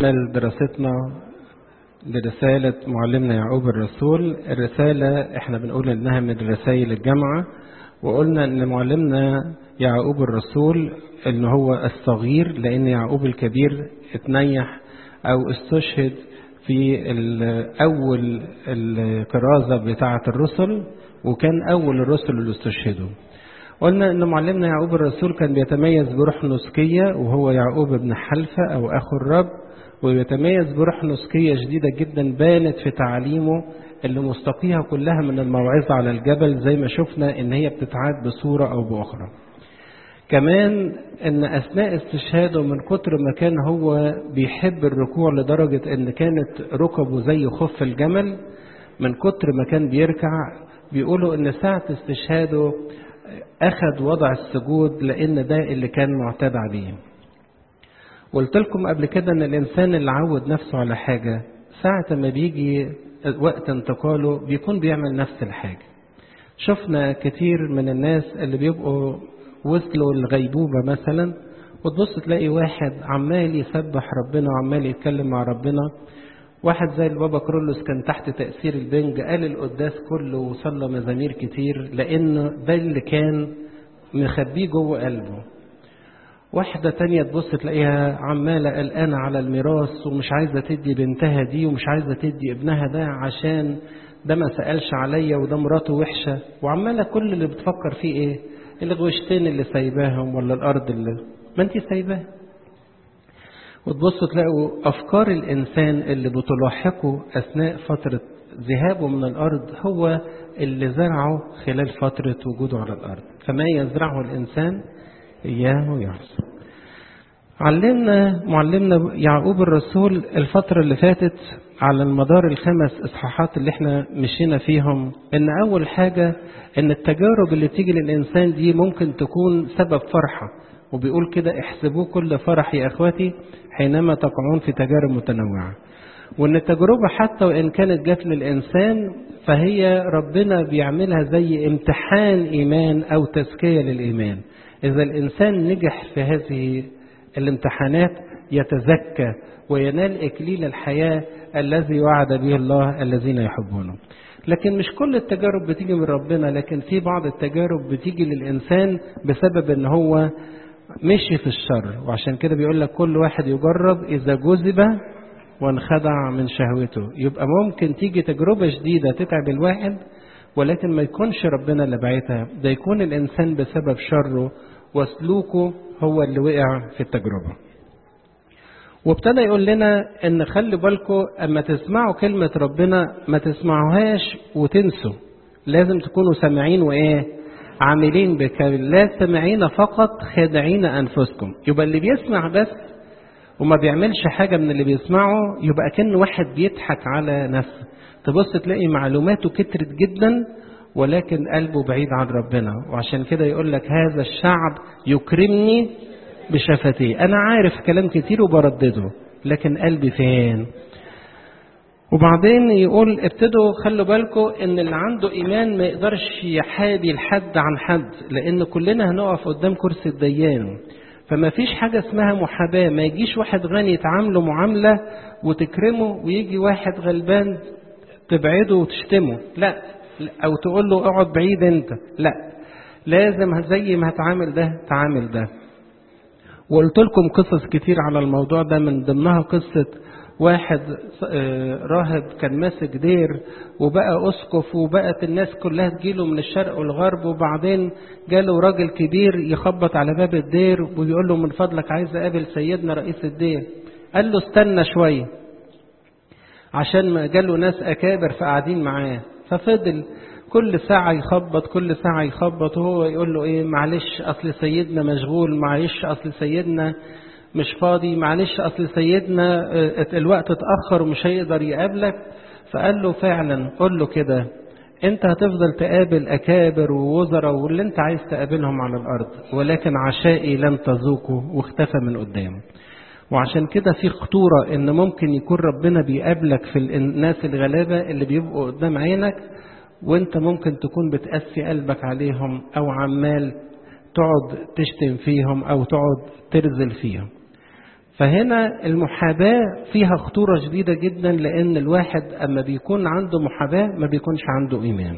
نكمل دراستنا لرسالة معلمنا يعقوب الرسول الرسالة احنا بنقول انها من رسائل الجامعة وقلنا ان معلمنا يعقوب الرسول ان هو الصغير لان يعقوب الكبير اتنيح او استشهد في اول الكرازة بتاعة الرسل وكان اول الرسل اللي استشهدوا قلنا ان معلمنا يعقوب الرسول كان بيتميز بروح نسكية وهو يعقوب ابن حلفة او اخو الرب ويتميز بروح نسكية شديدة جدا بانت في تعاليمه اللي مستقيها كلها من الموعظة على الجبل زي ما شفنا ان هي بتتعاد بصورة او باخرى كمان ان اثناء استشهاده من كتر ما كان هو بيحب الركوع لدرجة ان كانت ركبه زي خف الجمل من كتر ما كان بيركع بيقولوا ان ساعة استشهاده اخذ وضع السجود لان ده اللي كان معتاد عليه قلت لكم قبل كده ان الانسان اللي عود نفسه على حاجة ساعة ما بيجي وقت انتقاله بيكون بيعمل نفس الحاجة شفنا كتير من الناس اللي بيبقوا وصلوا الغيبوبة مثلا وتبص تلاقي واحد عمال يسبح ربنا وعمال يتكلم مع ربنا واحد زي البابا كرولوس كان تحت تأثير البنج قال القداس كله وصلى مزامير كتير لأن ده اللي كان مخبيه جوه قلبه واحدة تانية تبص تلاقيها عمالة قلقانة على الميراث ومش عايزة تدي بنتها دي ومش عايزة تدي ابنها ده عشان ده ما سألش عليا وده مراته وحشة وعمالة كل اللي بتفكر فيه ايه الغوشتين اللي سايباهم ولا الأرض اللي ما انت سايباها وتبصوا تلاقوا أفكار الإنسان اللي بتلاحقه أثناء فترة ذهابه من الأرض هو اللي زرعه خلال فترة وجوده على الأرض فما يزرعه الإنسان إياه يحصل علمنا معلمنا يعقوب الرسول الفترة اللي فاتت على المدار الخمس إصحاحات اللي احنا مشينا فيهم إن أول حاجة إن التجارب اللي تيجي للإنسان دي ممكن تكون سبب فرحة وبيقول كده احسبوه كل فرح يا أخواتي حينما تقعون في تجارب متنوعة وإن التجربة حتى وإن كانت جات للإنسان فهي ربنا بيعملها زي امتحان إيمان أو تزكية للإيمان إذا الإنسان نجح في هذه الامتحانات يتزكى وينال إكليل الحياة الذي وعد به الله الذين يحبونه لكن مش كل التجارب بتيجي من ربنا لكن في بعض التجارب بتيجي للإنسان بسبب ان هو مشي في الشر وعشان كده بيقول لك كل واحد يجرب إذا جذب وانخدع من شهوته يبقى ممكن تيجي تجربة شديدة تتعب الواحد ولكن ما يكونش ربنا اللي بعتها ده يكون الإنسان بسبب شره وسلوكه هو اللي وقع في التجربة وابتدى يقول لنا ان خلي بالكم اما تسمعوا كلمة ربنا ما تسمعوهاش وتنسوا لازم تكونوا سامعين وايه عاملين بك لا سامعين فقط خادعين انفسكم يبقى اللي بيسمع بس وما بيعملش حاجة من اللي بيسمعه يبقى كأن واحد بيضحك على نفسه تبص تلاقي معلوماته كترت جدا ولكن قلبه بعيد عن ربنا وعشان كده يقول لك هذا الشعب يكرمني بشفتيه أنا عارف كلام كتير وبردده لكن قلبي فين وبعدين يقول ابتدوا خلوا بالكم ان اللي عنده ايمان ما يقدرش يحابي الحد عن حد لان كلنا هنقف قدام كرسي الديان فما فيش حاجة اسمها محاباة ما يجيش واحد غني يتعامله معاملة وتكرمه ويجي واحد غلبان تبعده وتشتمه لا او تقول له اقعد بعيد انت لا لازم زي ما هتعامل ده تعامل ده وقلت لكم قصص كتير على الموضوع ده من ضمنها قصة واحد راهب كان ماسك دير وبقى أسقف وبقت الناس كلها تجيله من الشرق والغرب وبعدين جاله راجل كبير يخبط على باب الدير ويقول له من فضلك عايز أقابل سيدنا رئيس الدير قال له استنى شوية عشان ما جاله ناس أكابر فقاعدين معاه ففضل كل ساعة يخبط كل ساعة يخبط وهو يقول له ايه معلش اصل سيدنا مشغول معلش اصل سيدنا مش فاضي معلش اصل سيدنا الوقت اتأخر ومش هيقدر يقابلك فقال له فعلا قول له كده انت هتفضل تقابل اكابر ووزراء واللي انت عايز تقابلهم على الارض ولكن عشائي لن تذوقه واختفى من قدامه وعشان كده في خطورة ان ممكن يكون ربنا بيقابلك في الناس الغلابة اللي بيبقوا قدام عينك وانت ممكن تكون بتقسي قلبك عليهم او عمال تقعد تشتم فيهم او تقعد ترزل فيهم فهنا المحاباة فيها خطورة شديدة جدا لأن الواحد أما بيكون عنده محاباة ما بيكونش عنده إيمان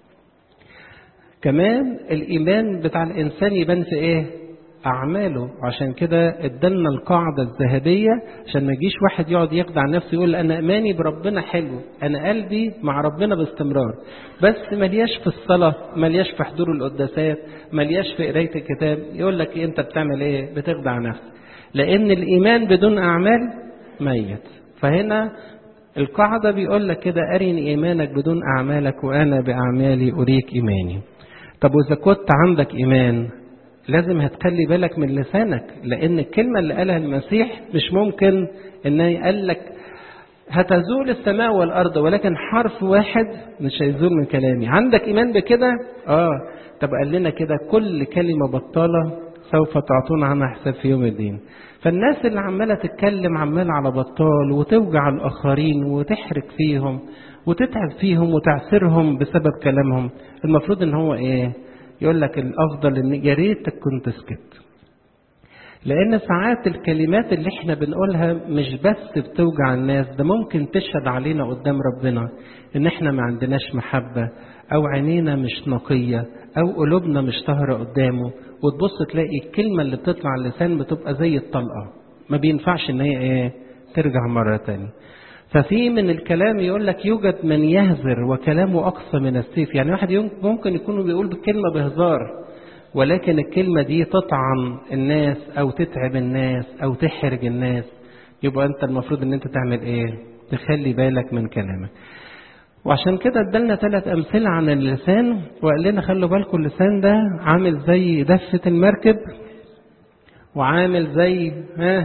كمان الإيمان بتاع الإنسان يبان في إيه؟ أعماله عشان كده ادالنا القاعدة الذهبية عشان ما يجيش واحد يقعد يخدع نفسه يقول أنا إيماني بربنا حلو أنا قلبي مع ربنا باستمرار بس ملياش في الصلاة ملياش في حضور القداسات ملياش في قراية الكتاب يقول لك إيه أنت بتعمل إيه بتخدع نفسك لأن الإيمان بدون أعمال ميت فهنا القاعدة بيقول لك كده أرني إيمانك بدون أعمالك وأنا بأعمالي أريك إيماني طب وإذا كنت عندك إيمان لازم هتخلي بالك من لسانك لأن الكلمة اللي قالها المسيح مش ممكن إن يقال لك هتزول السماء والأرض ولكن حرف واحد مش هيزول من كلامي عندك إيمان بكده؟ آه طب قال لنا كده كل كلمة بطالة سوف تعطون عنها حساب في يوم الدين فالناس اللي عمالة تتكلم عمال على بطال وتوجع الآخرين وتحرك فيهم وتتعب فيهم وتعسرهم بسبب كلامهم المفروض ان هو ايه يقول لك الافضل ان يا ريتك كنت سكت لان ساعات الكلمات اللي احنا بنقولها مش بس بتوجع الناس ده ممكن تشهد علينا قدام ربنا ان احنا ما عندناش محبة او عينينا مش نقية او قلوبنا مش طاهرة قدامه وتبص تلاقي الكلمة اللي بتطلع على اللسان بتبقى زي الطلقة ما بينفعش ان هي ايه ترجع مرة تانية ففي من الكلام يقول لك يوجد من يهزر وكلامه أقصى من السيف يعني واحد ممكن يكون بيقول بالكلمة بهزار ولكن الكلمة دي تطعن الناس أو تتعب الناس أو تحرج الناس يبقى أنت المفروض أن أنت تعمل إيه تخلي بالك من كلامك وعشان كده ادالنا ثلاث أمثلة عن اللسان وقال لنا خلوا بالكم اللسان ده عامل زي دفة المركب وعامل زي ها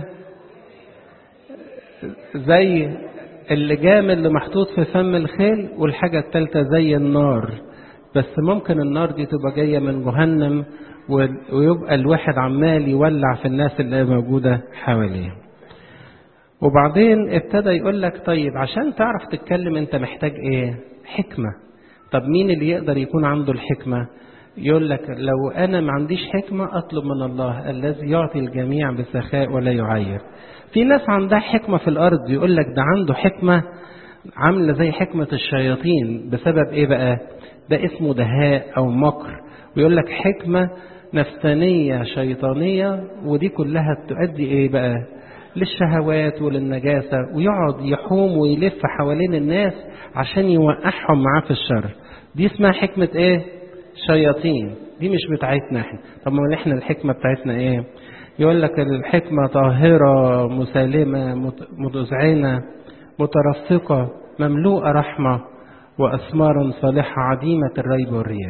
زي اللجام اللي محطوط في فم الخيل والحاجة الثالثة زي النار بس ممكن النار دي تبقى جاية من جهنم ويبقى الواحد عمال يولع في الناس اللي موجودة حواليه وبعدين ابتدى يقول لك طيب عشان تعرف تتكلم انت محتاج ايه حكمة طب مين اللي يقدر يكون عنده الحكمة يقول لك لو انا ما عنديش حكمة اطلب من الله الذي يعطي الجميع بسخاء ولا يعير في ناس عندها حكمة في الأرض يقول لك ده عنده حكمة عاملة زي حكمة الشياطين بسبب إيه بقى؟ ده اسمه دهاء أو مكر ويقول لك حكمة نفسانية شيطانية ودي كلها تؤدي إيه بقى؟ للشهوات وللنجاسة ويقعد يحوم ويلف حوالين الناس عشان يوقعهم معاه في الشر دي اسمها حكمة إيه؟ شياطين دي مش بتاعتنا احنا طب ما احنا الحكمة بتاعتنا ايه يقول لك الحكمة طاهرة مسالمة مذعنة مترفقة مملوءة رحمة وأثمارا صالحة عديمة الريب والرياء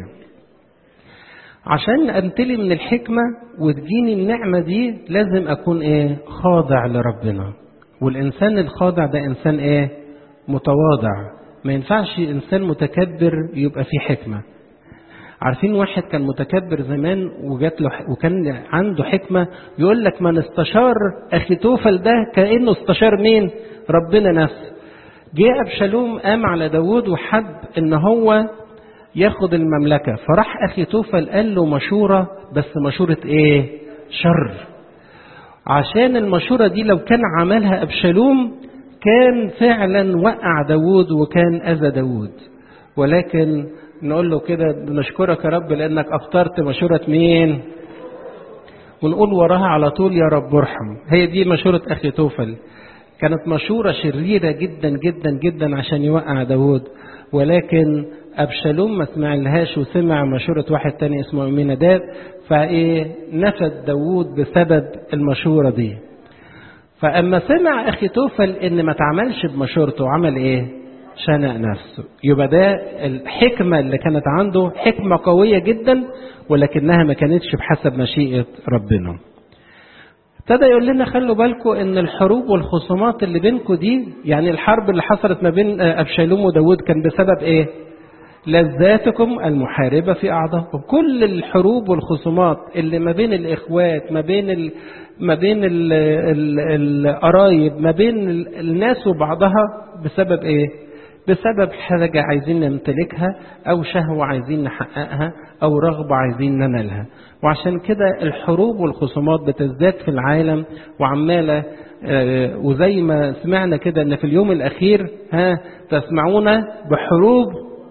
عشان أمتلي من الحكمة وتجيني النعمة دي لازم أكون إيه خاضع لربنا والإنسان الخاضع ده إنسان إيه متواضع ما ينفعش إنسان متكبر يبقى فيه حكمة عارفين واحد كان متكبر زمان وجات له وكان عنده حكمة يقول لك من استشار أخي توفل ده كأنه استشار مين ربنا نفسه جاء أبشالوم قام على داود وحب إن هو ياخد المملكة فراح أخي توفل قال له مشورة بس مشورة إيه شر عشان المشورة دي لو كان عملها أبشالوم كان فعلا وقع داود وكان أذى داود ولكن نقول له كده نشكرك يا رب لأنك أفطرت مشورة مين ونقول وراها على طول يا رب ارحم هي دي مشورة أخي توفل كانت مشورة شريرة جدا جدا جدا عشان يوقع داود ولكن أبشالوم ما سمع لهاش وسمع مشورة واحد تاني اسمه أميناداب فإيه نفد داود بسبب المشورة دي فأما سمع أخي توفل إن ما تعملش بمشورته عمل إيه شنق نفسه يبقى ده الحكمة اللي كانت عنده حكمة قوية جدا ولكنها ما كانتش بحسب مشيئة ربنا ابتدى يقول لنا خلوا بالكم ان الحروب والخصومات اللي بينكم دي يعني الحرب اللي حصلت ما بين ابشالوم وداود كان بسبب ايه لذاتكم المحاربة في أعضائكم كل الحروب والخصومات اللي ما بين الإخوات ما بين ال... ما بين ال... ال... القرايب ما بين الناس وبعضها بسبب إيه بسبب حاجة عايزين نمتلكها أو شهوة عايزين نحققها أو رغبة عايزين ننالها وعشان كده الحروب والخصومات بتزداد في العالم وعمالة وزي ما سمعنا كده ان في اليوم الاخير ها تسمعون بحروب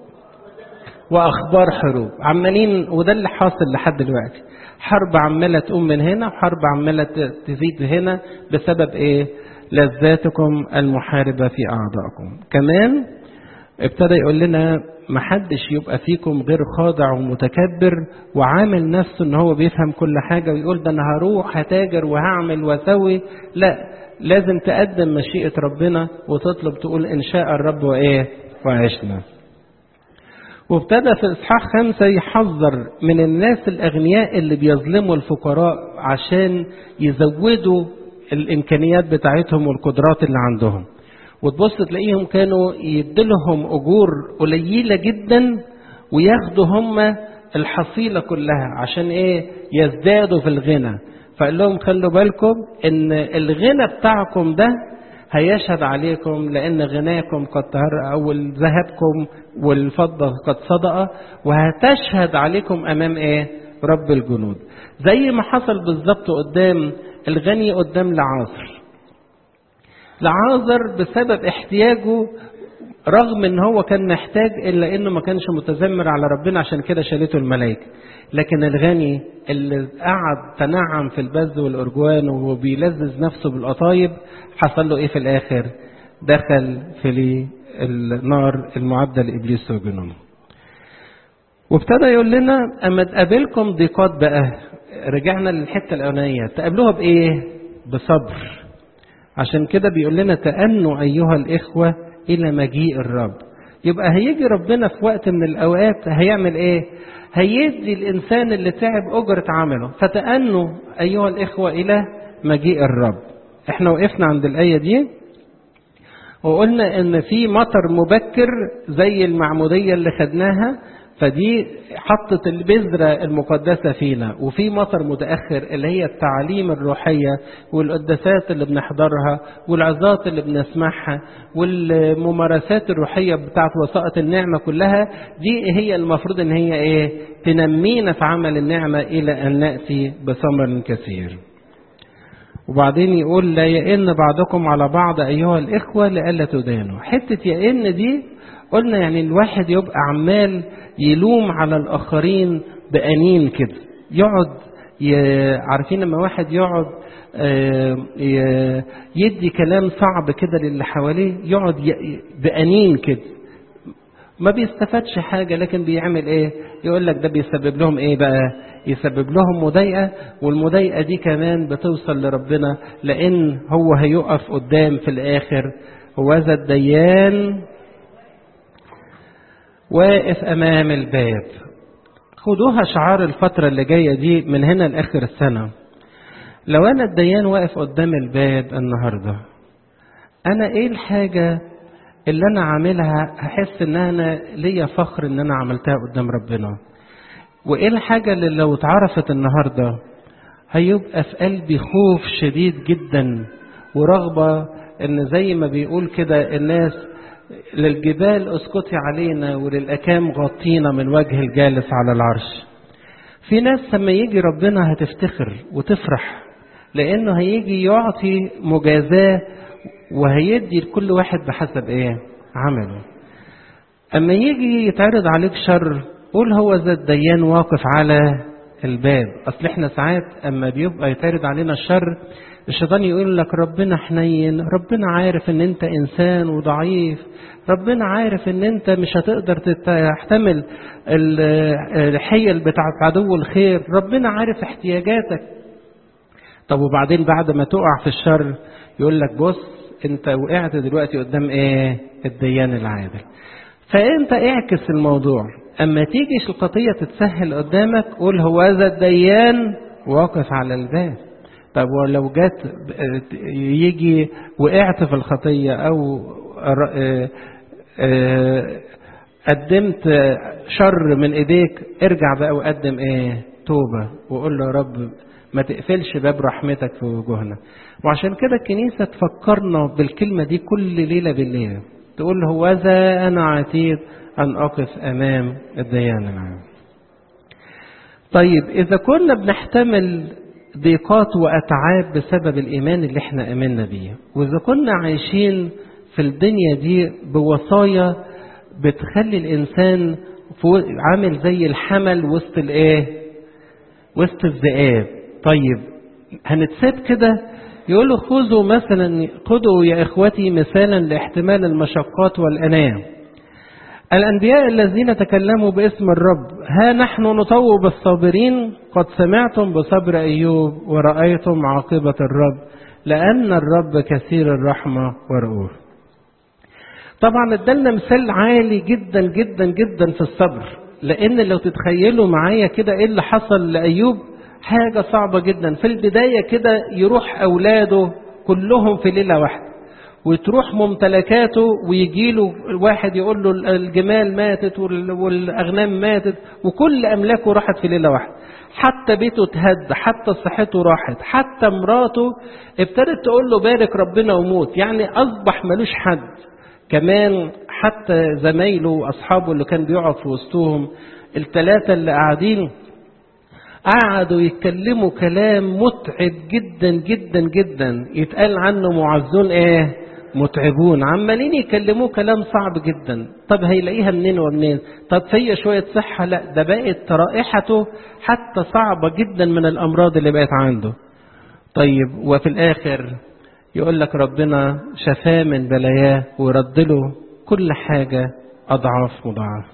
واخبار حروب عمالين وده اللي حاصل لحد دلوقتي حرب عماله تقوم من هنا وحرب عماله تزيد هنا بسبب ايه لذاتكم المحاربه في اعضائكم كمان ابتدى يقول لنا محدش يبقى فيكم غير خاضع ومتكبر وعامل نفسه ان هو بيفهم كل حاجه ويقول ده انا هروح هتاجر وهعمل واسوي لا لازم تقدم مشيئه ربنا وتطلب تقول ان شاء الرب وايه وعشنا وابتدى في اصحاح خمسة يحذر من الناس الاغنياء اللي بيظلموا الفقراء عشان يزودوا الامكانيات بتاعتهم والقدرات اللي عندهم وتبص تلاقيهم كانوا يدلهم اجور قليله جدا وياخدوا هم الحصيله كلها عشان ايه يزدادوا في الغنى فقال لهم خلوا بالكم ان الغنى بتاعكم ده هيشهد عليكم لان غناكم قد طهر او ذهبكم والفضه قد صدق وهتشهد عليكم امام ايه رب الجنود زي ما حصل بالظبط قدام الغني قدام لعازر لعازر بسبب احتياجه رغم ان هو كان محتاج الا انه ما كانش متذمر على ربنا عشان كده شالته الملائكه لكن الغني اللي قعد تنعم في البز والارجوان وبيلذذ نفسه بالقطايب حصل له ايه في الاخر دخل في النار المعده لابليس وجنونه وابتدى يقول لنا اما تقابلكم ضيقات بقى رجعنا للحته الاولانيه تقابلوها بايه بصبر عشان كده بيقول لنا تأنوا أيها الإخوة إلى مجيء الرب يبقى هيجي ربنا في وقت من الأوقات هيعمل إيه هيدي الإنسان اللي تعب أجرة عمله فتأنوا أيها الإخوة إلى مجيء الرب احنا وقفنا عند الآية دي وقلنا ان في مطر مبكر زي المعمودية اللي خدناها فدي حطت البذرة المقدسة فينا وفي مطر متأخر اللي هي التعاليم الروحية والقداسات اللي بنحضرها والعظات اللي بنسمعها والممارسات الروحية بتاعت وسائط النعمة كلها دي هي المفروض ان هي ايه تنمينا في عمل النعمة الى ان نأتي بثمر كثير وبعدين يقول لا يئن بعضكم على بعض أيها الإخوة لئلا تدانوا حتة يئن دي قلنا يعني الواحد يبقى عمال يلوم على الآخرين بأنين كده يقعد عارفين لما واحد يقعد يدي كلام صعب كده للي حواليه يقعد بأنين كده ما بيستفادش حاجة لكن بيعمل ايه يقول لك ده بيسبب لهم ايه بقى يسبب لهم مضايقة والمضايقة دي كمان بتوصل لربنا لان هو هيقف قدام في الاخر هو ذا الديان واقف امام الباب خدوها شعار الفترة اللي جاية دي من هنا لاخر السنة لو انا الديان واقف قدام الباب النهاردة انا ايه الحاجة اللي انا عاملها هحس ان انا ليا فخر ان انا عملتها قدام ربنا وايه الحاجه اللي لو اتعرفت النهارده هيبقى في قلبي خوف شديد جدا ورغبه ان زي ما بيقول كده الناس للجبال اسكتي علينا وللاكام غطينا من وجه الجالس على العرش في ناس لما يجي ربنا هتفتخر وتفرح لانه هيجي يعطي مجازاه وهيدي لكل واحد بحسب ايه عمله اما يجي يتعرض عليك شر قول هو ذا الديان واقف على الباب اصل احنا ساعات اما بيبقى يتعرض علينا الشر الشيطان يقول لك ربنا حنين ربنا عارف ان انت انسان وضعيف ربنا عارف ان انت مش هتقدر تحتمل الحيل بتاعت عدو الخير ربنا عارف احتياجاتك طب وبعدين بعد ما تقع في الشر يقول لك بص انت وقعت دلوقتي قدام ايه الديان العادل فانت اعكس الموضوع اما تيجي الخطيه تتسهل قدامك قول هو هذا الديان واقف على الباب طب ولو جت يجي وقعت في الخطيه او قدمت شر من ايديك ارجع بقى وقدم ايه توبه وقول له يا رب ما تقفلش باب رحمتك في وجوهنا وعشان كده الكنيسة تفكرنا بالكلمة دي كل ليلة بالليل تقول هو ذا أنا عتيد أن أقف أمام الديان العام طيب إذا كنا بنحتمل ضيقات وأتعاب بسبب الإيمان اللي احنا آمنا بيه وإذا كنا عايشين في الدنيا دي بوصايا بتخلي الإنسان عامل زي الحمل وسط الإيه وسط الذئاب طيب هنتساب كده يقول له خذوا مثلا خذوا يا إخوتي مثالا لاحتمال المشقات والأنام الأنبياء الذين تكلموا باسم الرب ها نحن نطوب الصابرين قد سمعتم بصبر أيوب ورأيتم عاقبة الرب لأن الرب كثير الرحمة ورؤوف طبعا ادالنا مثال عالي جدا جدا جدا في الصبر لأن لو تتخيلوا معايا كده إيه اللي حصل لأيوب حاجة صعبة جدا في البداية كده يروح أولاده كلهم في ليلة واحدة وتروح ممتلكاته ويجي له واحد يقول له الجمال ماتت والأغنام ماتت وكل أملاكه راحت في ليلة واحدة حتى بيته اتهد حتى صحته راحت حتى مراته ابتدت تقول له بارك ربنا وموت يعني أصبح ملوش حد كمان حتى زمايله وأصحابه اللي كان بيقعد في وسطهم الثلاثة اللي قاعدين قعدوا يتكلموا كلام متعب جدا جدا جدا يتقال عنه معزون ايه متعبون عمالين يكلموه كلام صعب جدا طب هيلاقيها منين ومنين طب فيا شوية صحة لا ده بقت رائحته حتى صعبة جدا من الأمراض اللي بقت عنده طيب وفي الآخر يقول لك ربنا شفاه من بلاياه ورد له كل حاجة أضعاف مضاعف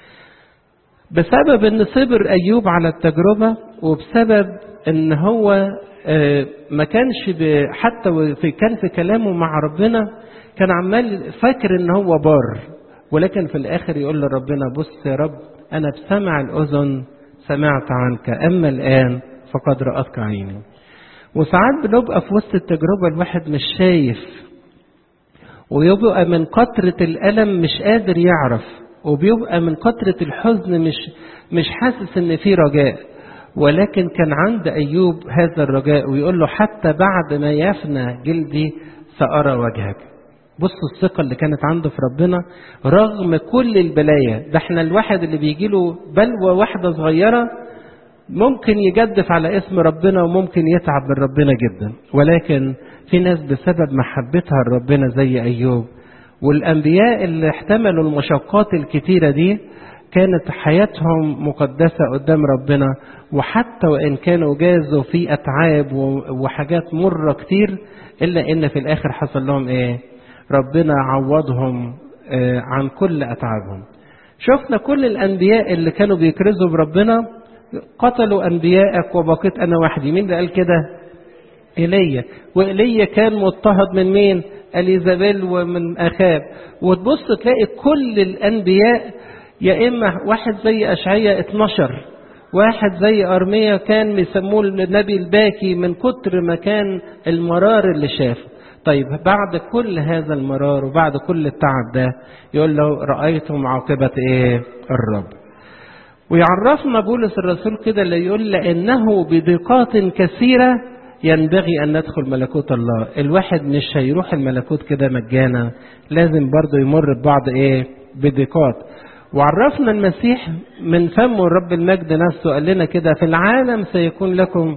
بسبب ان صبر ايوب على التجربه وبسبب ان هو ما كانش حتى في كان في كلامه مع ربنا كان عمال فاكر ان هو بار ولكن في الاخر يقول لربنا بص يا رب انا بسمع الاذن سمعت عنك اما الان فقد راتك عيني وساعات بنبقى في وسط التجربه الواحد مش شايف ويبقى من كتره الالم مش قادر يعرف وبيبقى من كترة الحزن مش مش حاسس ان في رجاء ولكن كان عند ايوب هذا الرجاء ويقول له حتى بعد ما يفنى جلدي سأرى وجهك بصوا الثقة اللي كانت عنده في ربنا رغم كل البلايا ده احنا الواحد اللي بيجي له بلوى واحدة صغيرة ممكن يجدف على اسم ربنا وممكن يتعب من ربنا جدا ولكن في ناس بسبب محبتها لربنا زي أيوب والأنبياء اللي احتملوا المشقات الكتيرة دي كانت حياتهم مقدسة قدام ربنا وحتى وإن كانوا جازوا في أتعاب وحاجات مرة كتير إلا إن في الآخر حصل لهم إيه ربنا عوضهم عن كل أتعابهم شفنا كل الأنبياء اللي كانوا بيكرزوا بربنا قتلوا أنبياءك وبقيت أنا وحدي مين اللي قال كده إيليا وإيليا كان مضطهد من مين اليزابيل ومن اخاب وتبص تلاقي كل الانبياء يا اما واحد زي اشعياء 12 واحد زي ارميا كان بيسموه النبي الباكي من كتر ما كان المرار اللي شافه طيب بعد كل هذا المرار وبعد كل التعب ده يقول له رايتم عاقبه ايه الرب ويعرفنا بولس الرسول كده اللي يقول لانه بضيقات كثيره ينبغي أن ندخل ملكوت الله الواحد مش هيروح الملكوت كده مجانا لازم برضه يمر ببعض إيه بضيقات وعرفنا المسيح من فمه الرب المجد نفسه قال لنا كده في العالم سيكون لكم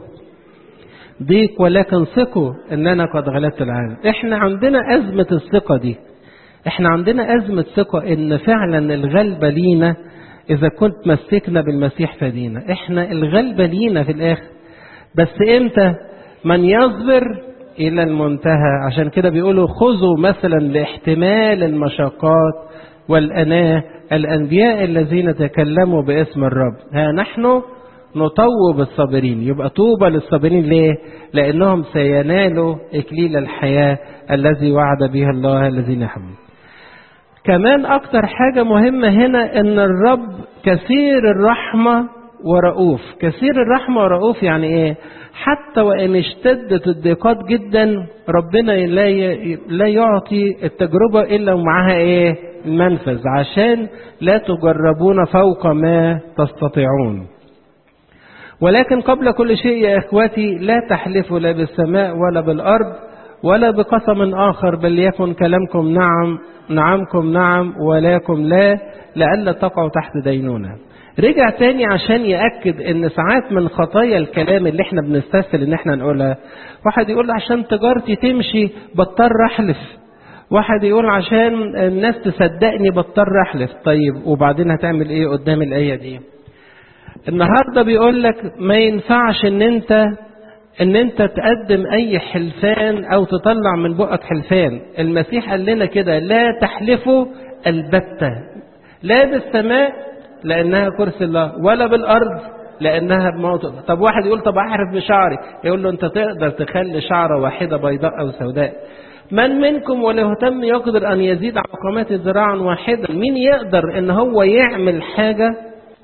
ضيق ولكن ثقوا ان انا قد غلبت العالم احنا عندنا ازمه الثقه دي احنا عندنا ازمه ثقه ان فعلا الغلبه لينا اذا كنت مسكنا بالمسيح فدينا احنا الغلبه لينا في الاخر بس امتى من يصبر إلى المنتهى عشان كده بيقولوا خذوا مثلا لاحتمال المشقات والأناة الأنبياء الذين تكلموا باسم الرب ها نحن نطوب الصابرين يبقى طوبى للصابرين ليه لأنهم سينالوا إكليل الحياة الذي وعد به الله الذين يحبون كمان أكتر حاجة مهمة هنا أن الرب كثير الرحمة ورؤوف كثير الرحمة ورؤوف يعني إيه حتى وإن اشتدت الضيقات جدا ربنا لا لا يعطي التجربة إلا ومعها إيه المنفذ عشان لا تجربون فوق ما تستطيعون ولكن قبل كل شيء يا إخوتي لا تحلفوا لا بالسماء ولا بالأرض ولا بقسم آخر بل يكن كلامكم نعم نعمكم نعم ولكم لا لئلا تقعوا تحت دينونة رجع تاني عشان يأكد ان ساعات من خطايا الكلام اللي احنا بنستسهل ان احنا نقولها واحد يقول عشان تجارتي تمشي بضطر احلف واحد يقول عشان الناس تصدقني بضطر احلف طيب وبعدين هتعمل ايه قدام الايه دي النهارده بيقول لك ما ينفعش ان انت ان انت تقدم اي حلفان او تطلع من بقك حلفان المسيح قال لنا كده لا تحلفوا البتة لا بالسماء لانها كرسي الله ولا بالارض لانها بموت طب واحد يقول طب احرف بشعري يقول له انت تقدر تخلي شعره واحده بيضاء او سوداء من منكم ولا يهتم يقدر ان يزيد على قامات ذراعا واحدا مين يقدر ان هو يعمل حاجه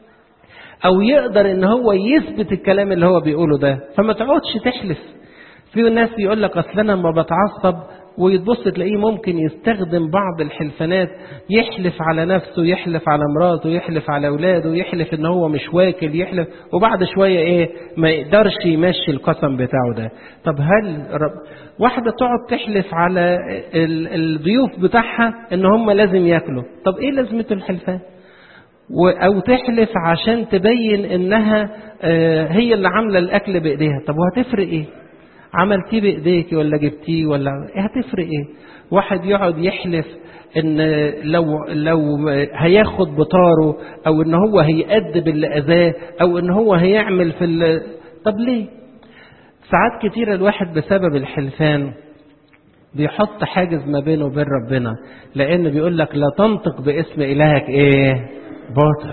او يقدر ان هو يثبت الكلام اللي هو بيقوله ده فما تقعدش تحلف في ناس يقول لك اصل انا لما بتعصب ويتبص تلاقيه ممكن يستخدم بعض الحلفانات يحلف على نفسه يحلف على مراته يحلف على اولاده يحلف ان هو مش واكل يحلف وبعد شويه ايه ما يقدرش يمشي القسم بتاعه ده طب هل رب واحده تقعد تحلف على الضيوف بتاعها ان هم لازم ياكلوا طب ايه لازمه الحلفان او تحلف عشان تبين انها هي اللي عامله الاكل بايديها طب وهتفرق ايه عملتيه بايديك ولا جبتيه ولا هتفرق ايه واحد يقعد يحلف ان لو لو هياخد بطاره او ان هو هيأدب اللي اذاه او ان هو هيعمل في ال... طب ليه ساعات كتيرة الواحد بسبب الحلفان بيحط حاجز ما بينه وبين ربنا لان بيقول لك لا تنطق باسم الهك ايه باطل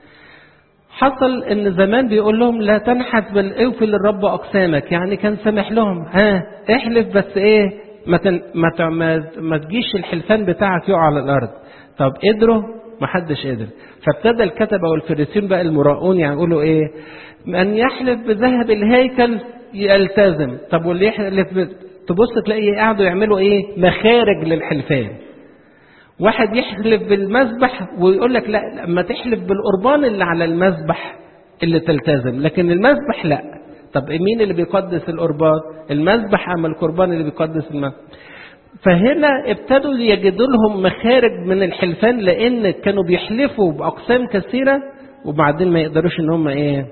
حصل ان زمان بيقول لهم لا تنحت بل اوفي للرب اقسامك يعني كان سامح لهم ها احلف بس ايه ما, تن ما, ت... ما... ما تجيش الحلفان بتاعك يقع على الارض طب قدروا ما حدش قدر فابتدى الكتبه والفريسيون بقى المراؤون يعني يقولوا ايه من يحلف بذهب الهيكل يلتزم طب واللي يحلف ب... تبص تلاقي قاعدوا يعملوا ايه مخارج للحلفان واحد يحلف بالمذبح ويقول لك لا لما تحلف بالقربان اللي على المذبح اللي تلتزم لكن المذبح لا طب مين اللي بيقدس القربان المذبح أم القربان اللي بيقدس المذبح فهنا ابتدوا يجدوا لهم مخارج من الحلفان لان كانوا بيحلفوا باقسام كثيره وبعدين ما يقدروش ان هم ايه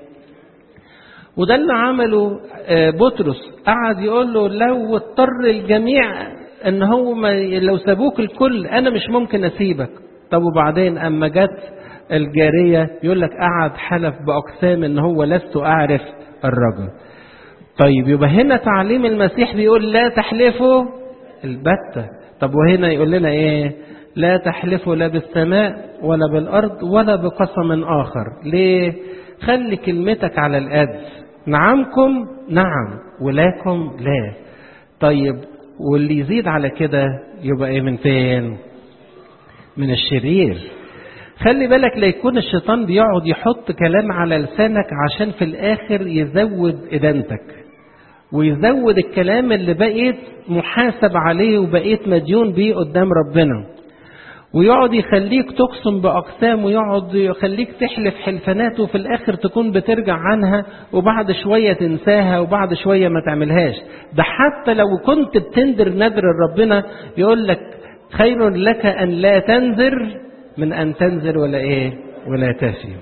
وده اللي عمله بطرس قعد يقول له لو اضطر الجميع ان هو ما لو سابوك الكل انا مش ممكن اسيبك طب وبعدين اما جت الجاريه يقول لك قعد حلف باقسام ان هو لست اعرف الرجل طيب يبقى هنا تعليم المسيح بيقول لا تحلفوا البتة طب وهنا يقول لنا ايه لا تحلفوا لا بالسماء ولا بالارض ولا بقسم اخر ليه خلي كلمتك على القد نعمكم نعم ولكم لا طيب واللي يزيد على كده يبقى ايه من فين من الشرير خلي بالك لا يكون الشيطان بيقعد يحط كلام على لسانك عشان في الاخر يزود ادانتك ويزود الكلام اللي بقيت محاسب عليه وبقيت مديون بيه قدام ربنا ويقعد يخليك تقسم بأقسام ويقعد يخليك تحلف حلفانات وفي الآخر تكون بترجع عنها وبعد شوية تنساها وبعد شوية ما تعملهاش ده حتى لو كنت بتندر نذر ربنا يقول لك خير لك أن لا تنذر من أن تنذر ولا إيه ولا تفي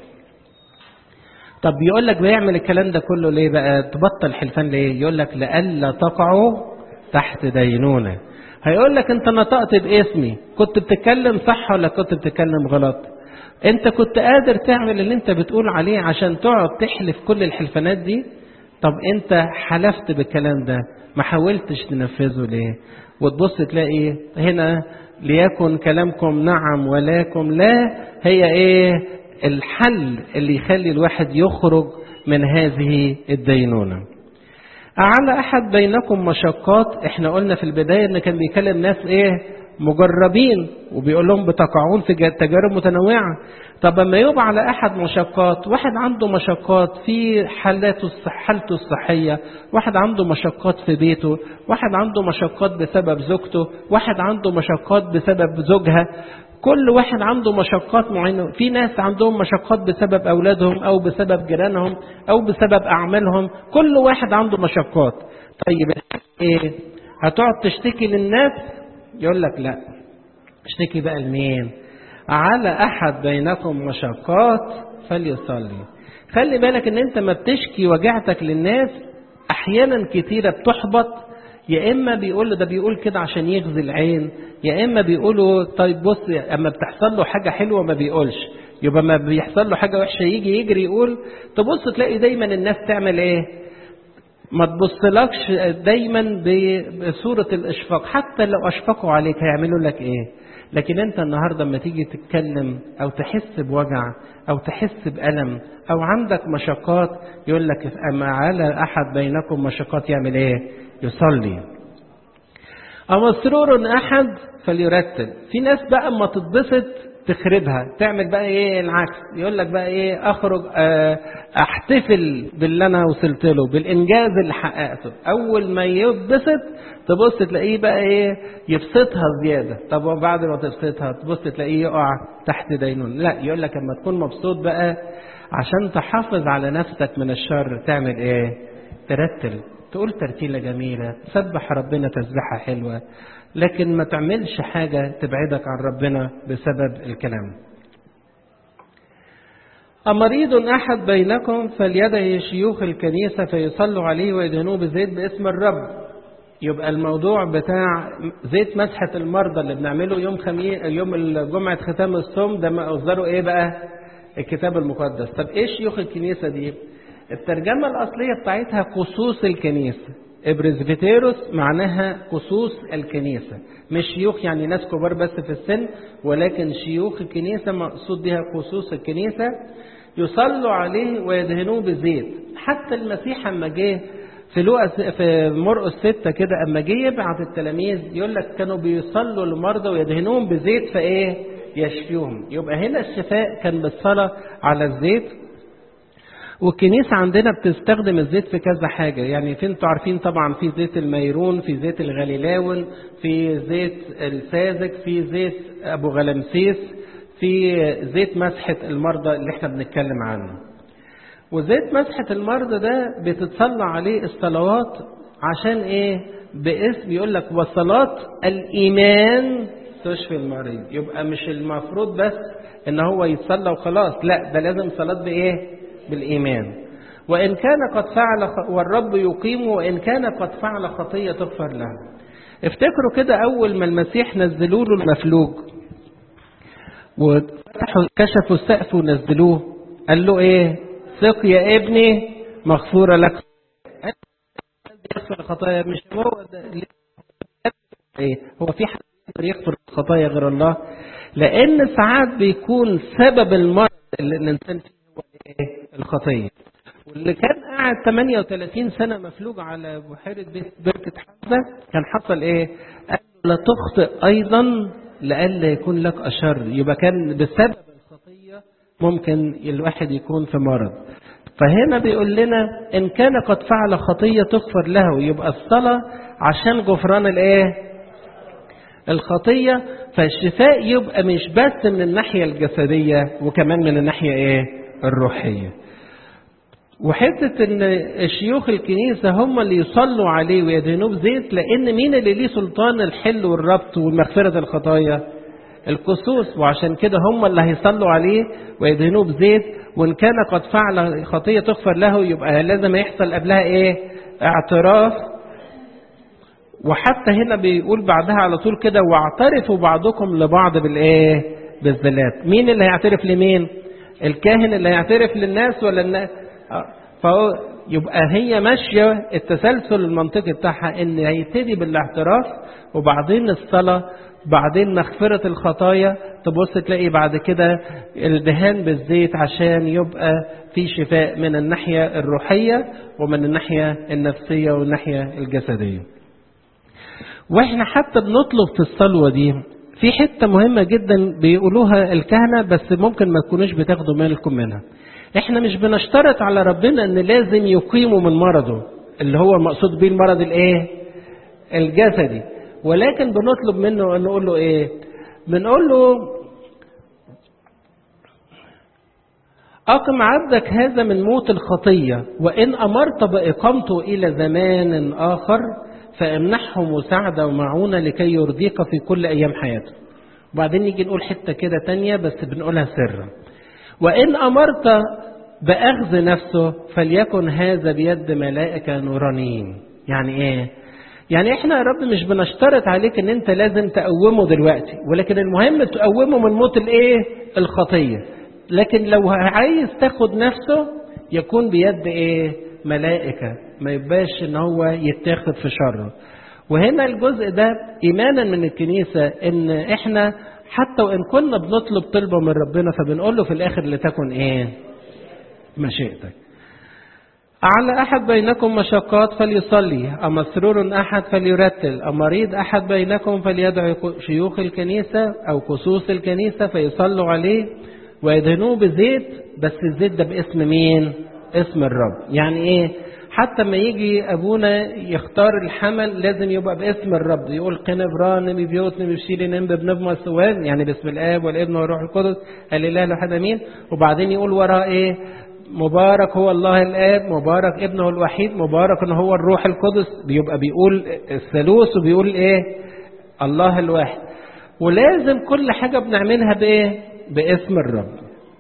طب يقول لك بيعمل الكلام ده كله ليه بقى تبطل حلفان ليه يقول لك لئلا تقعوا تحت دينونه هيقول لك انت نطقت باسمي كنت بتتكلم صح ولا كنت بتتكلم غلط انت كنت قادر تعمل اللي انت بتقول عليه عشان تقعد تحلف كل الحلفانات دي طب انت حلفت بالكلام ده ما حاولتش تنفذه ليه وتبص تلاقي هنا ليكن كلامكم نعم ولكم لا هي ايه الحل اللي يخلي الواحد يخرج من هذه الدينونه أعلى أحد بينكم مشقات احنا قلنا في البداية ان كان بيكلم ناس ايه مجربين وبيقول لهم بتقعون في تجارب متنوعة طب لما يبقى على أحد مشقات واحد عنده مشقات في حالاته حالته الصحية واحد عنده مشقات في بيته واحد عنده مشقات بسبب زوجته واحد عنده مشقات بسبب زوجها كل واحد عنده مشقات معينة في ناس عندهم مشقات بسبب أولادهم أو بسبب جيرانهم أو بسبب أعمالهم كل واحد عنده مشقات طيب إيه هتقعد تشتكي للناس يقول لك لا اشتكي بقى لمين على احد بينكم مشقات فليصلي خلي بالك ان انت ما بتشكي وجعتك للناس احيانا كتيره بتحبط يا اما بيقول له ده بيقول كده عشان يغزي العين يا اما بيقولوا طيب بص اما بتحصل له حاجه حلوه ما بيقولش يبقى ما بيحصل له حاجه وحشه يجي يجري يقول تبص تلاقي دايما الناس تعمل ايه ما تبصلكش دايما بصوره الاشفاق حتى لو اشفقوا عليك هيعملوا لك ايه لكن انت النهارده لما تيجي تتكلم او تحس بوجع او تحس بالم او عندك مشقات يقول لك اما على احد بينكم مشقات يعمل ايه يصلي أو مسرور أحد فليرتب في ناس بقى اما تتبسط تخربها تعمل بقى ايه العكس يقول لك بقى ايه اخرج اه احتفل باللي انا وصلت له بالانجاز اللي حققته اول ما يتبسط تبص تلاقيه بقى ايه يبسطها زياده طب وبعد ما تبسطها تبص تلاقيه يقع تحت دينون لا يقول لك اما تكون مبسوط بقى عشان تحافظ على نفسك من الشر تعمل ايه ترتل تقول ترتيلة جميلة تسبح ربنا تسبحة حلوة لكن ما تعملش حاجة تبعدك عن ربنا بسبب الكلام أمريض أحد بينكم فليدعي شيوخ الكنيسة فيصلوا عليه ويدهنوه بزيت باسم الرب يبقى الموضوع بتاع زيت مسحة المرضى اللي بنعمله يوم خميس يوم جمعة ختام الصوم ده مصدره ايه بقى؟ الكتاب المقدس طب ايه شيوخ الكنيسة دي؟ الترجمة الأصلية بتاعتها قصوص الكنيسة إبرزفيتيروس معناها قصوص الكنيسة مش شيوخ يعني ناس كبار بس في السن ولكن شيوخ الكنيسة مقصود بها قصوص الكنيسة يصلوا عليه ويدهنوه بزيت حتى المسيح اما جه في لوقس في مرقس ستة كده اما جه يبعت التلاميذ يقول لك كانوا بيصلوا للمرضى ويدهنوهم بزيت فايه يشفيهم يبقى هنا الشفاء كان بالصلاة على الزيت والكنيسة عندنا بتستخدم الزيت في كذا حاجة يعني في انتوا عارفين طبعا في زيت الميرون في زيت الغليلاون في زيت الساذج في زيت ابو غلمسيس في زيت مسحة المرضى اللي احنا بنتكلم عنه وزيت مسحة المرضى ده بتتصلى عليه الصلوات عشان ايه باسم يقول لك وصلاة الايمان تشفي المريض يبقى مش المفروض بس ان هو يتصلى وخلاص لا ده لازم صلاة بايه بالإيمان وإن كان قد فعل خ... والرب يقيم وإن كان قد فعل خطية تغفر له افتكروا كده أول ما المسيح نزلوا له المفلوج وكشفوا السقف ونزلوه قال له ايه ثق يا ابني مغفورة لك يغفر الخطايا مش هو ده ايه هو في حد يغفر الخطايا غير الله لان ساعات بيكون سبب المرض اللي الانسان فيه الخطية واللي كان قاعد 38 سنة مفلوج على بحيرة بركة حمزة كان حصل ايه قال لا تخطئ ايضا لئلا يكون لك اشر يبقى كان بسبب الخطية ممكن الواحد يكون في مرض فهنا بيقول لنا ان كان قد فعل خطية تغفر له يبقى الصلاة عشان غفران الايه الخطية فالشفاء يبقى مش بس من الناحية الجسدية وكمان من الناحية ايه الروحية وحتة ان شيوخ الكنيسة هم اللي يصلوا عليه ويدهنوه بزيت لان مين اللي ليه سلطان الحل والربط والمغفرة الخطايا القصوص وعشان كده هم اللي هيصلوا عليه ويدهنوه بزيت وان كان قد فعل خطية تغفر له يبقى لازم يحصل قبلها ايه اعتراف وحتى هنا بيقول بعدها على طول كده واعترفوا بعضكم لبعض بالايه بالذلات مين اللي هيعترف لمين الكاهن اللي هيعترف للناس ولا الناس فهو يبقى هي ماشية التسلسل المنطقي بتاعها ان هيبتدي بالاعتراف وبعدين الصلاة بعدين مغفرة الخطايا تبص تلاقي بعد كده الدهان بالزيت عشان يبقى في شفاء من الناحية الروحية ومن الناحية النفسية والناحية الجسدية واحنا حتى بنطلب في الصلوة دي في حتة مهمة جدا بيقولوها الكهنة بس ممكن ما تكونوش بتاخدوا بالكم منها احنا مش بنشترط على ربنا ان لازم يقيموا من مرضه اللي هو مقصود بيه المرض الايه الجسدي ولكن بنطلب منه ان نقول له ايه بنقول له أقم عبدك هذا من موت الخطية وإن أمرت بإقامته إلى زمان آخر فامنحهم مساعدة ومعونة لكي يرضيك في كل أيام حياتهم وبعدين نيجي نقول حتة كده تانية بس بنقولها سرا وإن أمرت بأخذ نفسه فليكن هذا بيد ملائكة نورانيين يعني إيه يعني احنا يا رب مش بنشترط عليك ان انت لازم تقومه دلوقتي ولكن المهم تقومه من موت الايه الخطيه لكن لو عايز تاخد نفسه يكون بيد ايه ملائكه ما يبقاش ان هو يتاخد في شره وهنا الجزء ده ايمانا من الكنيسه ان احنا حتى وان كنا بنطلب طلبه من ربنا فبنقول له في الاخر لتكن ايه مشيئتك على أحد بينكم مشقات فليصلي أم مسرور أحد فليرتل أم مريض أحد بينكم فليدعو شيوخ الكنيسة أو كسوس الكنيسة فيصلوا عليه ويدهنوه بزيت بس الزيت ده باسم مين؟ اسم الرب يعني إيه؟ حتى ما يجي أبونا يختار الحمل لازم يبقى باسم الرب يقول قنبران بيوت بشيل نم بنبمى سوان يعني باسم الآب والابن والروح القدس الإله الواحد أمين وبعدين يقول وراه إيه؟ مبارك هو الله الآب مبارك ابنه الوحيد مبارك ان هو الروح القدس بيبقى بيقول الثالوث وبيقول ايه الله الواحد ولازم كل حاجة بنعملها بايه باسم الرب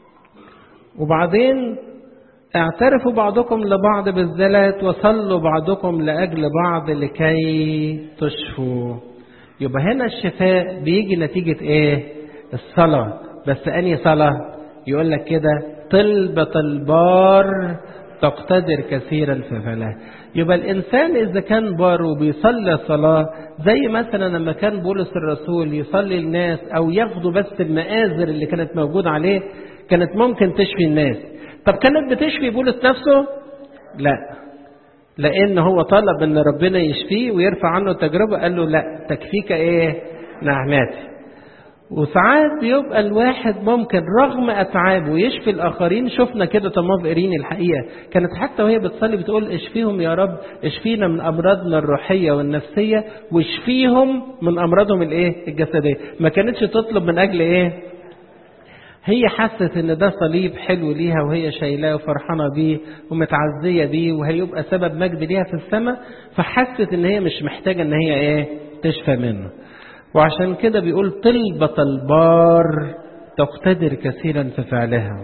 وبعدين اعترفوا بعضكم لبعض بالزلات وصلوا بعضكم لأجل بعض لكي تشفوا يبقى هنا الشفاء بيجي نتيجة ايه الصلاة بس أني صلاة يقول لك كده طلبة البار تقتدر كثيرا في فلاح يبقى الإنسان إذا كان بار وبيصلي صلاة زي مثلا لما كان بولس الرسول يصلي الناس أو ياخدوا بس المآزر اللي كانت موجودة عليه كانت ممكن تشفي الناس طب كانت بتشفي بولس نفسه؟ لا لأن هو طلب أن ربنا يشفيه ويرفع عنه التجربة قال له لا تكفيك إيه؟ نعماتي وساعات بيبقى الواحد ممكن رغم اتعابه يشفي الاخرين شفنا كده طماف ايرين الحقيقه كانت حتى وهي بتصلي بتقول اشفيهم يا رب اشفينا من امراضنا الروحيه والنفسيه واشفيهم من امراضهم الايه الجسديه ما كانتش تطلب من اجل ايه هي حست ان ده صليب حلو ليها وهي شايلاه وفرحانه بيه ومتعزيه بيه وهيبقى سبب مجد ليها في السماء فحست ان هي مش محتاجه ان هي ايه تشفى منه وعشان كده بيقول طلبة البار تقتدر كثيرا في فعلها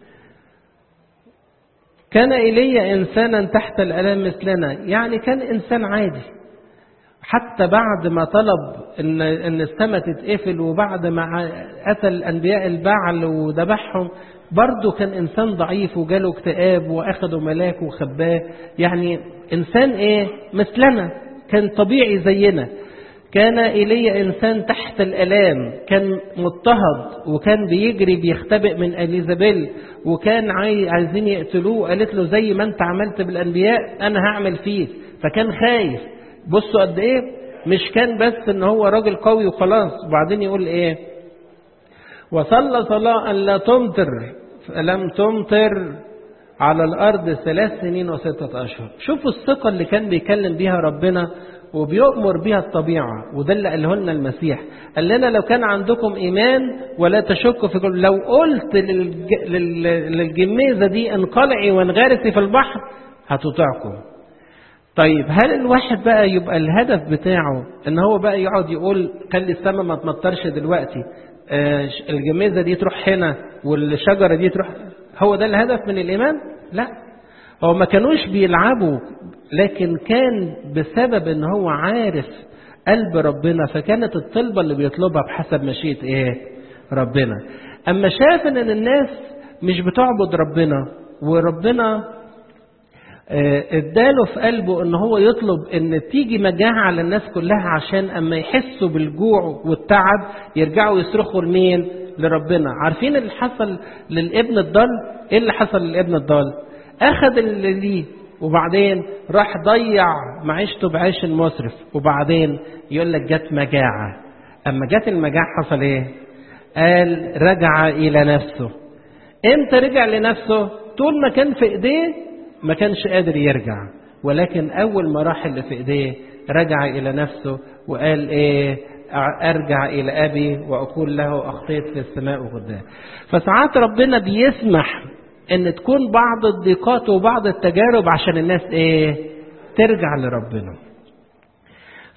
كان إيليا إنسانا تحت الألام مثلنا يعني كان إنسان عادي حتى بعد ما طلب إن, إن السماء تتقفل وبعد ما قتل أنبياء البعل وذبحهم برضه كان إنسان ضعيف وجاله اكتئاب وأخده ملاك وخباه يعني إنسان إيه مثلنا كان طبيعي زينا كان إيليا إنسان تحت الألام كان مضطهد وكان بيجري بيختبئ من أليزابيل وكان عايزين يقتلوه قالت له زي ما أنت عملت بالأنبياء أنا هعمل فيك فكان خايف بصوا قد إيه مش كان بس إن هو راجل قوي وخلاص وبعدين يقول إيه وصلى صلاة أن لا تمطر فلم تمطر على الأرض ثلاث سنين وستة أشهر شوفوا الثقة اللي كان بيكلم بيها ربنا وبيؤمر بها الطبيعة وده اللي قاله لنا المسيح قال لنا لو كان عندكم إيمان ولا تشك في كل لو قلت للج... لل... للجميزة دي انقلعي وانغرسي في البحر هتطيعكم طيب هل الواحد بقى يبقى الهدف بتاعه ان هو بقى يقعد يقول خلي السماء ما تمطرش دلوقتي آه الجميزة دي تروح هنا والشجرة دي تروح هو ده الهدف من الإيمان لا هو ما كانوش بيلعبوا لكن كان بسبب ان هو عارف قلب ربنا فكانت الطلبة اللي بيطلبها بحسب مشيئة ايه ربنا اما شاف ان الناس مش بتعبد ربنا وربنا اداله في قلبه ان هو يطلب ان تيجي مجاعة على الناس كلها عشان اما يحسوا بالجوع والتعب يرجعوا يصرخوا لمين لربنا عارفين اللي حصل للابن الضال ايه اللي حصل للابن الضال اخذ اللي ليه وبعدين راح ضيع معيشته بعيش المصرف وبعدين يقول لك جت مجاعة أما جت المجاعة حصل إيه؟ قال رجع إلى نفسه إمتى رجع لنفسه؟ طول ما كان في إيديه ما كانش قادر يرجع ولكن أول ما راح اللي في إيديه رجع إلى نفسه وقال إيه؟ أرجع إلى أبي وأقول له أخطيت في السماء وقدام فساعات ربنا بيسمح ان تكون بعض الضيقات وبعض التجارب عشان الناس ايه ترجع لربنا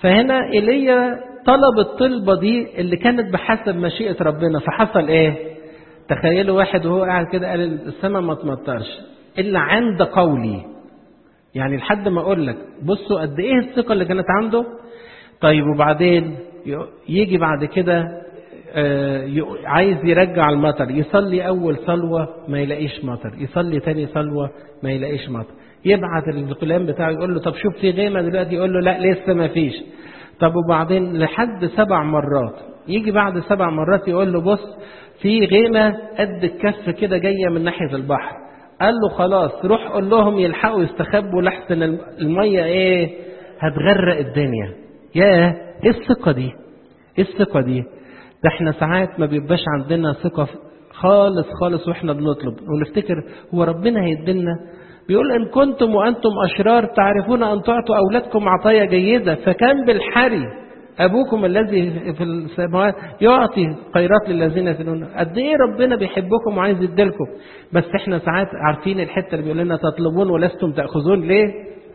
فهنا ايليا طلب الطلبة دي اللي كانت بحسب مشيئة ربنا فحصل ايه تخيلوا واحد وهو قاعد كده قال السماء ما تمطرش الا عند قولي يعني لحد ما اقول لك بصوا قد ايه الثقة اللي كانت عنده طيب وبعدين يجي بعد كده عايز يرجع المطر يصلي اول صلوة ما يلاقيش مطر يصلي تاني صلوة ما يلاقيش مطر يبعت الغلام بتاعه يقول له طب شوف في غيمة دلوقتي يقول له لا لسه ما فيش طب وبعدين لحد سبع مرات يجي بعد سبع مرات يقول له بص في غيمة قد الكف كده جاية من ناحية البحر قال له خلاص روح قول لهم يلحقوا يستخبوا لحسن المية ايه هتغرق الدنيا ياه ايه الثقة دي ايه الثقة دي ده احنا ساعات ما بيبقاش عندنا ثقة خالص خالص واحنا بنطلب ونفتكر هو ربنا هيدينا بيقول إن كنتم وأنتم أشرار تعرفون أن تعطوا أولادكم عطايا جيدة فكان بالحري أبوكم الذي في السماوات يعطي خيرات للذين يسألون قد إيه ربنا بيحبكم وعايز يديلكم بس إحنا ساعات عارفين الحتة اللي بيقول لنا تطلبون ولستم تأخذون ليه؟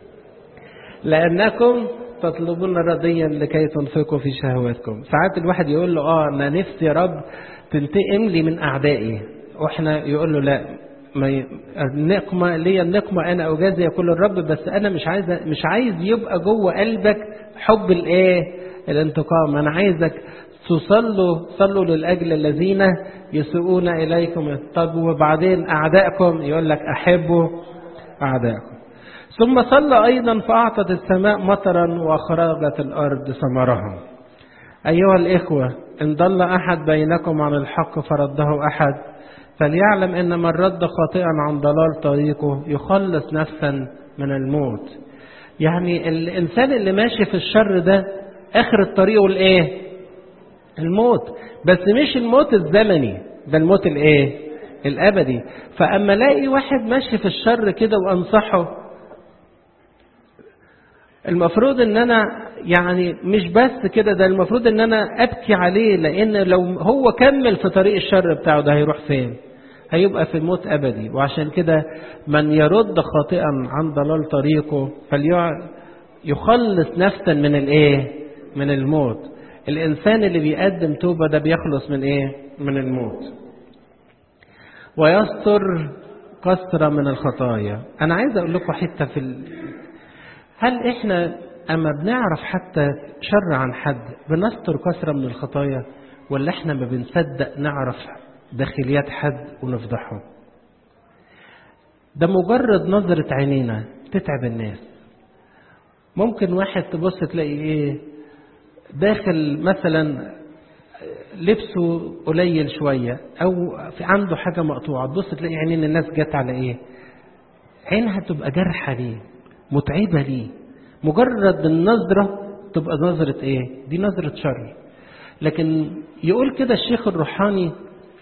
لأنكم تطلبون رضيا لكي تنفقوا في شهواتكم ساعات الواحد يقول له اه انا نفسي يا رب تنتقم لي من اعدائي واحنا يقول له لا ما ي... النقمة ليا النقمة أنا أجازي يقول الرب بس أنا مش عايز مش عايز يبقى جوه قلبك حب الإيه؟ الانتقام أنا عايزك تصلوا صلوا للأجل الذين يسوءون إليكم طب وبعدين أعدائكم يقول لك أحبوا أعدائكم ثم صلى أيضا فأعطت السماء مطرا وأخرجت الأرض ثمرها أيها الإخوة إن ضل أحد بينكم عن الحق فرده أحد فليعلم ان من رد خاطئا عن ضلال طريقه يخلص نفسا من الموت يعني الانسان اللي ماشي في الشر ده اخر الطريق الايه الموت بس مش الموت الزمني ده الموت الايه الابدي فاما الاقي واحد ماشي في الشر كده وانصحه المفروض ان انا يعني مش بس كده ده المفروض ان انا ابكي عليه لان لو هو كمل في طريق الشر بتاعه ده هيروح فين هيبقى في الموت ابدي وعشان كده من يرد خاطئا عن ضلال طريقه فليخلص نفسا من الايه من الموت الانسان اللي بيقدم توبه ده بيخلص من ايه من الموت ويستر قسرة من الخطايا انا عايز اقول لكم حته في ال... هل احنا اما بنعرف حتى شر عن حد بنستر كسرة من الخطايا ولا احنا ما بنصدق نعرف داخليات حد ونفضحه ده مجرد نظرة عينينا تتعب الناس ممكن واحد تبص تلاقي ايه داخل مثلا لبسه قليل شوية او في عنده حاجة مقطوعة تبص تلاقي عينين الناس جت على ايه عينها تبقى جرحة ليه متعبة ليه مجرد النظرة تبقى نظرة ايه دي نظرة شر لكن يقول كده الشيخ الروحاني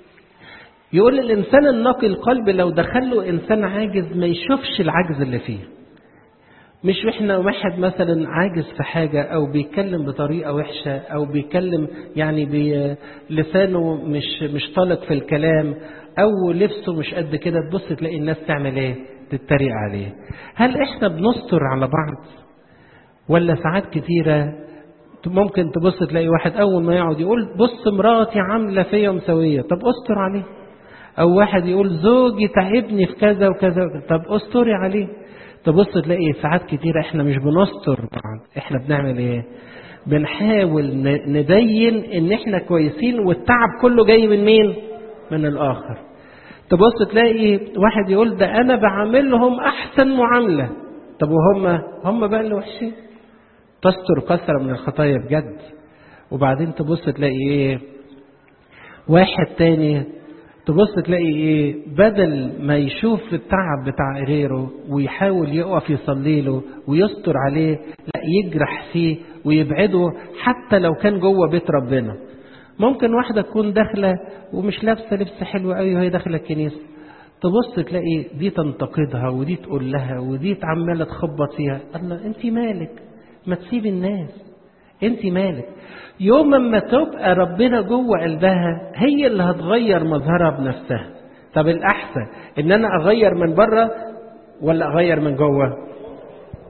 يقول الإنسان النقي القلب لو دخله إنسان عاجز ما يشوفش العجز اللي فيه مش احنا واحد مثلا عاجز في حاجة أو بيتكلم بطريقة وحشة أو بيتكلم يعني بلسانه مش مش طالق في الكلام أو لبسه مش قد كده تبص تلاقي الناس تعمل إيه؟ تتريق عليه. هل احنا بنستر على بعض؟ ولا ساعات كتيرة ممكن تبص تلاقي واحد أول ما يقعد يقول بص مراتي عاملة فيا مسوية طب استر عليه أو واحد يقول زوجي تعبني في كذا وكذا طب استري عليه تبص تلاقي ساعات كتيرة احنا مش بنستر بعض احنا بنعمل ايه بنحاول نبين ان احنا كويسين والتعب كله جاي من مين من الاخر تبص تلاقي واحد يقول ده انا بعاملهم احسن معاملة طب وهم هم بقى اللي وحشين تستر كثرة من الخطايا بجد وبعدين تبص تلاقي ايه واحد تاني تبص تلاقي ايه بدل ما يشوف التعب بتاع غيره ويحاول يقف يصلي له ويستر عليه لا يجرح فيه ويبعده حتى لو كان جوه بيت ربنا ممكن واحدة تكون داخلة ومش لابسة لبس حلو قوي وهي داخلة الكنيسة تبص تلاقي دي تنتقدها ودي تقول لها ودي عمالة تخبط فيها الله انت مالك ما تسيب الناس انت مالك يوم ما تبقى ربنا جوه قلبها هي اللي هتغير مظهرها بنفسها طب الأحسن إن أنا أغير من بره ولا أغير من جوه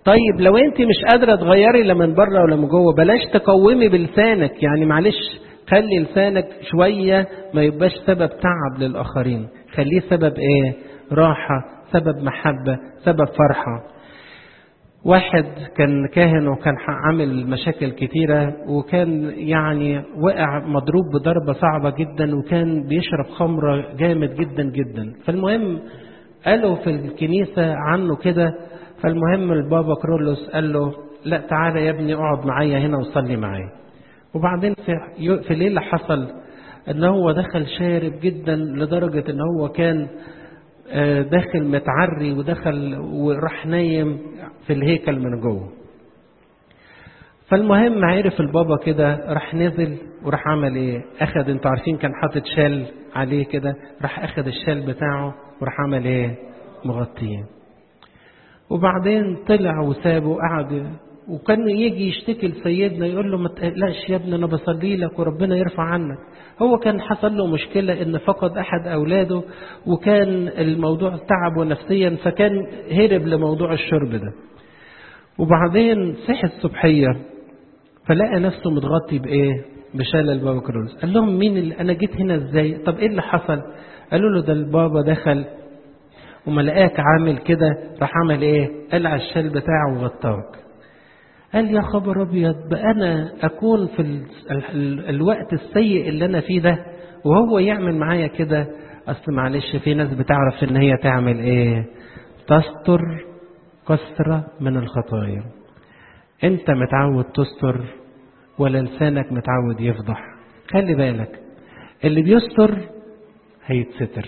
طيب لو انت مش قادرة تغيري لا من بره ولا من جوه بلاش تقومي بلسانك يعني معلش خلي لسانك شوية ما يبقاش سبب تعب للآخرين خليه سبب ايه راحة سبب محبة سبب فرحة واحد كان كاهن وكان عامل مشاكل كتيرة وكان يعني وقع مضروب بضربة صعبة جدا وكان بيشرب خمرة جامد جدا جدا فالمهم قالوا في الكنيسة عنه كده فالمهم البابا كرولوس قال له لا تعالى يا ابني اقعد معايا هنا وصلي معايا وبعدين في في ليلة حصل ان هو دخل شارب جدا لدرجة ان هو كان داخل متعري ودخل وراح نايم في الهيكل من جوه فالمهم عرف البابا كده راح نزل وراح عمل ايه اخد انتوا عارفين كان حاطط شال عليه كده راح اخد الشال بتاعه وراح عمل ايه مغطيه وبعدين طلع وسابه وقعد وكان يجي يشتكي لسيدنا يقول له ما تقلقش يا ابني انا بصلي لك وربنا يرفع عنك هو كان حصل له مشكلة ان فقد احد اولاده وكان الموضوع تعبه نفسيا فكان هرب لموضوع الشرب ده وبعدين صحي الصبحية فلقى نفسه متغطي بايه بشال البابا كرولوس قال لهم مين اللي انا جيت هنا ازاي طب ايه اللي حصل قالوا له ده البابا دخل وما لقاك عامل كده راح عمل ايه قلع الشال بتاعه وغطاك قال يا خبر ابيض بقى انا اكون في ال ال الوقت السيء اللي انا فيه ده وهو يعمل معايا كده اصل معلش في ناس بتعرف ان هي تعمل ايه تستر كسرة من الخطايا انت متعود تستر ولا لسانك متعود يفضح خلي بالك اللي بيستر هيتستر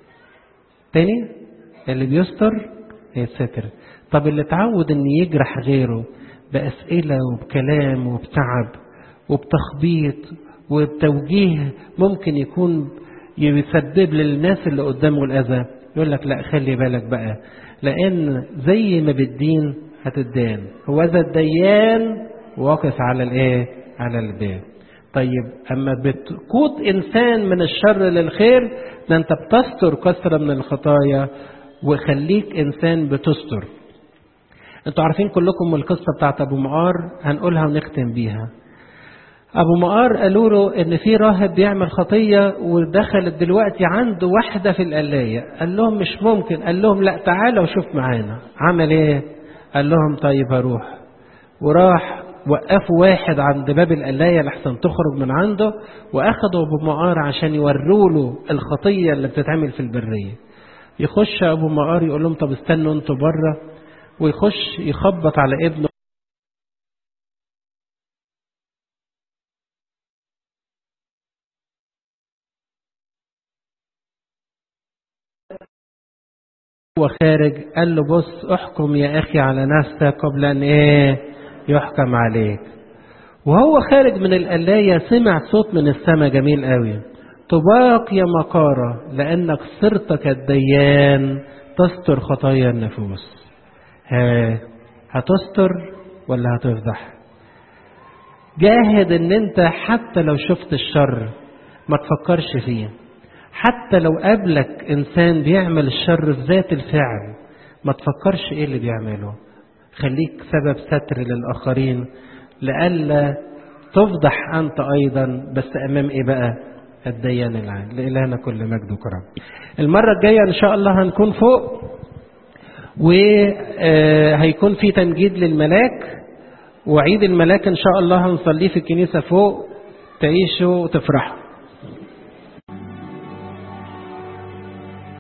تاني اللي بيستر هيتستر طب اللي اتعود ان يجرح غيره بأسئلة وبكلام وبتعب وبتخبيط وبتوجيه ممكن يكون يسبب للناس اللي قدامه الأذى يقول لك لا خلي بالك بقى لأن زي ما بالدين هتدان هو ذا الديان واقف على الايه على الباب طيب اما بتقود انسان من الشر للخير ده انت بتستر كثره من الخطايا وخليك انسان بتستر انتوا عارفين كلكم القصة بتاعت ابو مقار هنقولها ونختم بيها ابو مقار قالوا له ان في راهب بيعمل خطية ودخلت دلوقتي عنده واحدة في القلاية قال لهم مش ممكن قال لهم لا تعالى وشوف معانا عمل ايه قال لهم طيب هروح وراح وقفوا واحد عند باب القلاية لحسن تخرج من عنده واخدوا ابو مقار عشان يوروا له الخطية اللي بتتعمل في البرية يخش ابو مقار يقول لهم طب استنوا انتوا بره ويخش يخبط على ابنه وخارج قال له بص احكم يا اخي على نفسك قبل ان ايه يحكم عليك وهو خارج من القلاية سمع صوت من السماء جميل قوي طباق يا مقارة لأنك صرت كالديان تستر خطايا النفوس ها هتستر ولا هتفضح جاهد ان انت حتى لو شفت الشر ما تفكرش فيه حتى لو قابلك انسان بيعمل الشر في ذات الفعل ما تفكرش ايه اللي بيعمله خليك سبب ستر للاخرين لئلا تفضح انت ايضا بس امام ايه بقى الديان العام لإلهنا كل مجد وكرم المرة الجاية إن شاء الله هنكون فوق وهيكون في تمجيد للملاك وعيد الملاك إن شاء الله هنصليه في الكنيسة فوق تعيشوا وتفرحوا